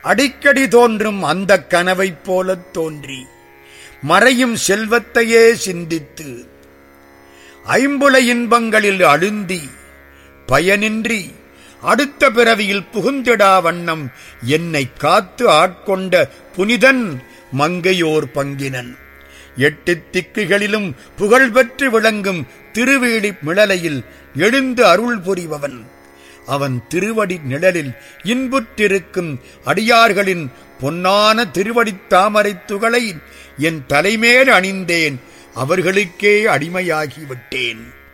அடிக்கடி தோன்றும் அந்த கனவைப் போலத் தோன்றி மறையும் செல்வத்தையே சிந்தித்து ஐம்புல இன்பங்களில் அழுந்தி பயனின்றி அடுத்த பிறவியில் புகுந்திடா வண்ணம் என்னை காத்து ஆட்கொண்ட புனிதன் மங்கையோர் பங்கினன் எட்டு திக்குகளிலும் புகழ்பெற்று விளங்கும் திருவேடி மிளலையில் எழுந்து அருள் புரிபவன் அவன் திருவடி நிழலில் இன்புற்றிருக்கும் அடியார்களின் பொன்னான திருவடித் தாமரைத் துகளை என் தலைமேல் அணிந்தேன் அவர்களுக்கே அடிமையாகி விட்டேன்